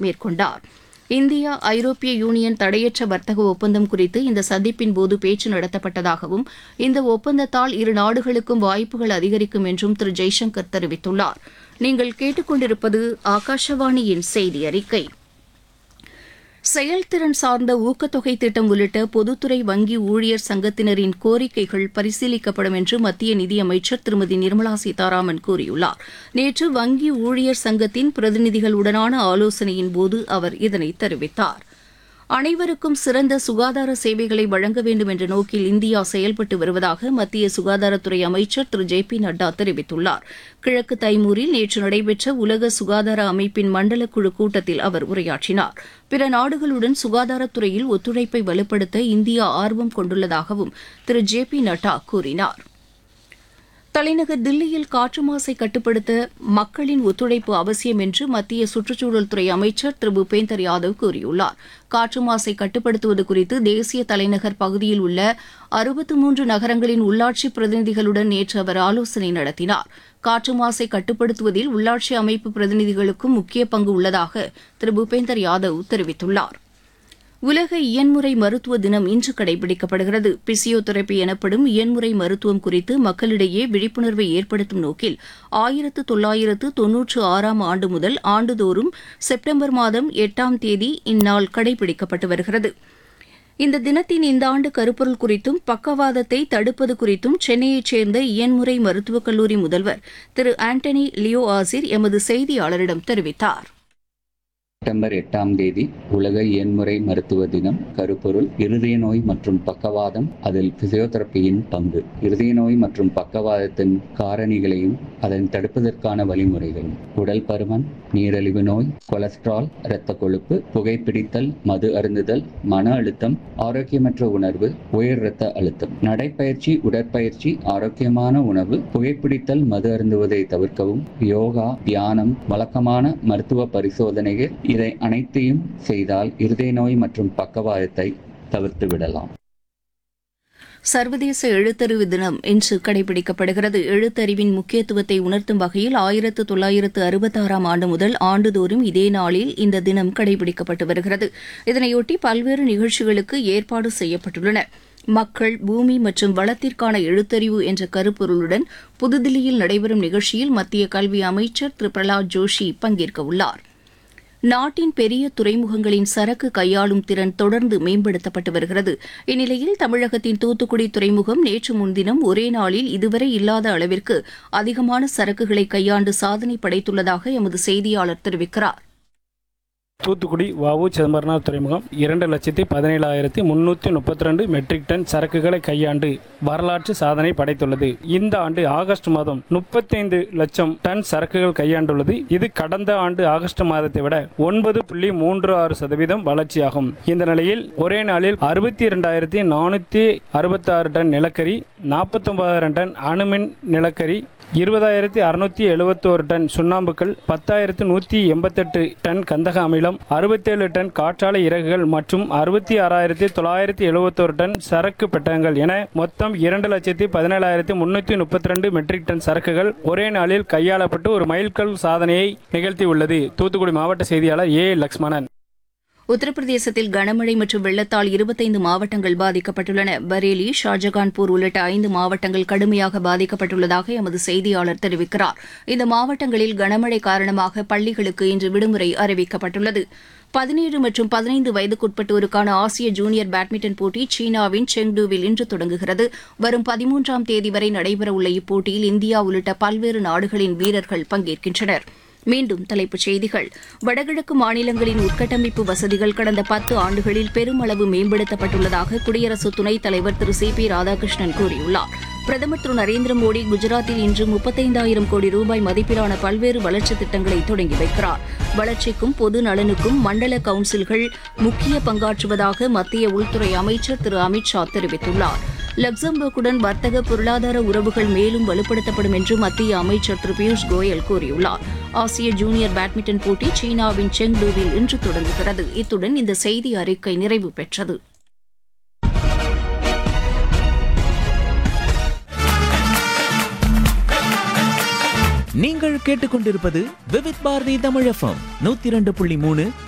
மேற்கொண்டார் இந்தியா ஐரோப்பிய யூனியன் தடையற்ற வர்த்தக ஒப்பந்தம் குறித்து இந்த சந்திப்பின் போது பேச்சு நடத்தப்பட்டதாகவும் இந்த ஒப்பந்தத்தால் இரு நாடுகளுக்கும் வாய்ப்புகள் அதிகரிக்கும் என்றும் திரு ஜெய்சங்கர் தெரிவித்துள்ளார் நீங்கள் கேட்டுக்கொண்டிருப்பது ஆகாஷவாணியின் செய்தி அறிக்கை செயல்திறன் சார்ந்த ஊக்கத்தொகை திட்டம் உள்ளிட்ட பொதுத்துறை வங்கி ஊழியர் சங்கத்தினரின் கோரிக்கைகள் பரிசீலிக்கப்படும் என்று மத்திய நிதியமைச்சர் திருமதி நிர்மலா சீதாராமன் கூறியுள்ளார் நேற்று வங்கி ஊழியர் சங்கத்தின் பிரதிநிதிகளுடனான ஆலோசனையின் போது அவர் இதனை தெரிவித்தார் அனைவருக்கும் சிறந்த சுகாதார சேவைகளை வழங்க வேண்டும் என்ற நோக்கில் இந்தியா செயல்பட்டு வருவதாக மத்திய சுகாதாரத்துறை அமைச்சர் திரு ஜே பி நட்டா தெரிவித்துள்ளார் கிழக்கு தைமூரில் நேற்று நடைபெற்ற உலக சுகாதார அமைப்பின் மண்டல குழு கூட்டத்தில் அவர் உரையாற்றினார் பிற நாடுகளுடன் சுகாதாரத்துறையில் ஒத்துழைப்பை வலுப்படுத்த இந்தியா ஆர்வம் கொண்டுள்ளதாகவும் திரு ஜே பி நட்டா கூறினார் தலைநகர் தில்லியில் காற்று மாசை கட்டுப்படுத்த மக்களின் ஒத்துழைப்பு அவசியம் என்று மத்திய சுற்றுச்சூழல் துறை அமைச்சர் திரு பூபேந்தர் யாதவ் கூறியுள்ளார் காற்று மாசை கட்டுப்படுத்துவது குறித்து தேசிய தலைநகர் பகுதியில் உள்ள அறுபத்து மூன்று நகரங்களின் உள்ளாட்சி பிரதிநிதிகளுடன் நேற்று அவர் ஆலோசனை நடத்தினார் காற்று மாசை கட்டுப்படுத்துவதில் உள்ளாட்சி அமைப்பு பிரதிநிதிகளுக்கும் முக்கிய பங்கு உள்ளதாக திரு பூபேந்தர் யாதவ் தெரிவித்துள்ளார் உலக இயன்முறை மருத்துவ தினம் இன்று கடைபிடிக்கப்படுகிறது பிசியோதெரபி எனப்படும் இயன்முறை மருத்துவம் குறித்து மக்களிடையே விழிப்புணர்வை ஏற்படுத்தும் நோக்கில் ஆயிரத்து தொள்ளாயிரத்து தொன்னூற்று ஆறாம் ஆண்டு முதல் ஆண்டுதோறும் செப்டம்பர் மாதம் எட்டாம் தேதி இந்நாள் கடைபிடிக்கப்பட்டு வருகிறது இந்த தினத்தின் இந்த ஆண்டு கருப்பொருள் குறித்தும் பக்கவாதத்தை தடுப்பது குறித்தும் சென்னையைச் சேர்ந்த இயன்முறை மருத்துவக் கல்லூரி முதல்வர் திரு ஆண்டனி லியோ ஆசிர் எமது செய்தியாளரிடம் தெரிவித்தார் செப்டம்பர் எட்டாம் தேதி உலக இயன்முறை மருத்துவ தினம் கருப்பொருள் இருதய நோய் மற்றும் பக்கவாதம் அதில் பிசியோதெரப்பியின் பங்கு இருதய நோய் மற்றும் பக்கவாதத்தின் காரணிகளையும் அதன் தடுப்பதற்கான வழிமுறைகளும் உடல் பருமன் நீரிழிவு நோய் கொலஸ்ட்ரால் இரத்த கொழுப்பு புகைப்பிடித்தல் மது அருந்துதல் மன அழுத்தம் ஆரோக்கியமற்ற உணர்வு உயர் இரத்த அழுத்தம் நடைப்பயிற்சி உடற்பயிற்சி ஆரோக்கியமான உணவு புகைப்பிடித்தல் மது அருந்துவதை தவிர்க்கவும் யோகா தியானம் வழக்கமான மருத்துவ பரிசோதனைகள் இதை அனைத்தையும் செய்தால் இருதய நோய் மற்றும் பக்கவாதத்தை தவிர்த்து விடலாம் சர்வதேச எழுத்தறிவு தினம் இன்று கடைபிடிக்கப்படுகிறது எழுத்தறிவின் முக்கியத்துவத்தை உணர்த்தும் வகையில் ஆயிரத்து தொள்ளாயிரத்து அறுபத்தாறாம் ஆண்டு முதல் ஆண்டுதோறும் இதே நாளில் இந்த தினம் கடைபிடிக்கப்பட்டு வருகிறது இதனையொட்டி பல்வேறு நிகழ்ச்சிகளுக்கு ஏற்பாடு செய்யப்பட்டுள்ளன மக்கள் பூமி மற்றும் வளத்திற்கான எழுத்தறிவு என்ற கருப்பொருளுடன் புதுதில்லியில் நடைபெறும் நிகழ்ச்சியில் மத்திய கல்வி அமைச்சர் திரு பிரகலாத் ஜோஷி பங்கேற்க உள்ளார் நாட்டின் பெரிய துறைமுகங்களின் சரக்கு கையாளும் திறன் தொடர்ந்து மேம்படுத்தப்பட்டு வருகிறது இந்நிலையில் தமிழகத்தின் தூத்துக்குடி துறைமுகம் நேற்று முன்தினம் ஒரே நாளில் இதுவரை இல்லாத அளவிற்கு அதிகமான சரக்குகளை கையாண்டு சாதனை படைத்துள்ளதாக எமது செய்தியாளர் தெரிவிக்கிறார் தூத்துக்குடி வவு சிதம்பரனார் துறைமுகம் இரண்டு லட்சத்தி பதினேழாயிரத்தி முன்னூற்றி முப்பத்தி ரெண்டு மெட்ரிக் டன் சரக்குகளை கையாண்டு வரலாற்று சாதனை படைத்துள்ளது இந்த ஆண்டு ஆகஸ்ட் மாதம் முப்பத்தைந்து லட்சம் டன் சரக்குகள் கையாண்டுள்ளது இது கடந்த ஆண்டு ஆகஸ்ட் மாதத்தை விட ஒன்பது புள்ளி மூன்று ஆறு சதவீதம் வளர்ச்சியாகும் இந்த நிலையில் ஒரே நாளில் அறுபத்தி இரண்டாயிரத்தி நானூற்றி அறுபத்தாறு டன் நிலக்கரி நாற்பத்தொன்பதாயிரம் டன் அணுமின் நிலக்கரி இருபதாயிரத்தி அறுநூத்தி எழுபத்தோரு டன் சுண்ணாம்புக்கள் பத்தாயிரத்து நூற்றி எண்பத்தெட்டு டன் கந்தக அமிலம் அறுபத்தேழு டன் காற்றாலை இறகுகள் மற்றும் அறுபத்தி ஆறாயிரத்தி தொள்ளாயிரத்தி எழுபத்தோரு டன் சரக்கு பெட்டகங்கள் என மொத்தம் இரண்டு லட்சத்தி பதினேழாயிரத்தி முன்னூற்றி முப்பத்தி ரெண்டு மெட்ரிக் டன் சரக்குகள் ஒரே நாளில் கையாளப்பட்டு ஒரு மைல்கல் சாதனையை நிகழ்த்தியுள்ளது தூத்துக்குடி மாவட்ட செய்தியாளர் ஏ லக்ஷ்மணன் உத்தரப்பிரதேசத்தில் கனமழை மற்றும் வெள்ளத்தால் இருபத்தைந்து மாவட்டங்கள் பாதிக்கப்பட்டுள்ளன பரேலி ஷாஜகான்பூர் உள்ளிட்ட ஐந்து மாவட்டங்கள் கடுமையாக பாதிக்கப்பட்டுள்ளதாக எமது செய்தியாளர் தெரிவிக்கிறார் இந்த மாவட்டங்களில் கனமழை காரணமாக பள்ளிகளுக்கு இன்று விடுமுறை அறிவிக்கப்பட்டுள்ளது பதினேழு மற்றும் பதினைந்து வயதுக்குட்பட்டோருக்கான ஆசிய ஜூனியர் பேட்மிண்டன் போட்டி சீனாவின் செங்டூவில் இன்று தொடங்குகிறது வரும் பதிமூன்றாம் தேதி வரை நடைபெறவுள்ள இப்போட்டியில் இந்தியா உள்ளிட்ட பல்வேறு நாடுகளின் வீரர்கள் பங்கேற்கின்றனர் மீண்டும் தலைப்புச் செய்திகள் வடகிழக்கு மாநிலங்களின் உட்கட்டமைப்பு வசதிகள் கடந்த பத்து ஆண்டுகளில் பெருமளவு மேம்படுத்தப்பட்டுள்ளதாக குடியரசு துணைத் தலைவர் திரு சி பி ராதாகிருஷ்ணன் கூறியுள்ளார் பிரதமர் திரு நரேந்திர மோடி குஜராத்தில் இன்று முப்பத்தைந்தாயிரம் கோடி ரூபாய் மதிப்பிலான பல்வேறு வளர்ச்சித் திட்டங்களை தொடங்கி வைக்கிறார் வளர்ச்சிக்கும் பொது நலனுக்கும் மண்டல கவுன்சில்கள் முக்கிய பங்காற்றுவதாக மத்திய உள்துறை அமைச்சர் திரு அமித் ஷா தெரிவித்துள்ளார் லக்சம்பர்க்குடன் வர்த்தக பொருளாதார உறவுகள் மேலும் வலுப்படுத்தப்படும் என்று மத்திய அமைச்சர் திரு பியூஷ் கோயல் கூறியுள்ளார் ஆசிய ஜூனியர் பேட்மிண்டன் போட்டி சீனாவின் செங்டூவில் இன்று தொடங்குகிறது இத்துடன் இந்த செய்தி அறிக்கை நிறைவு பெற்றது நீங்கள் கேட்டுக்கொண்டிருப்பது விவித் பாரதி தமிழ் எஃப்எம் நூத்தி இரண்டு புள்ளி மூணு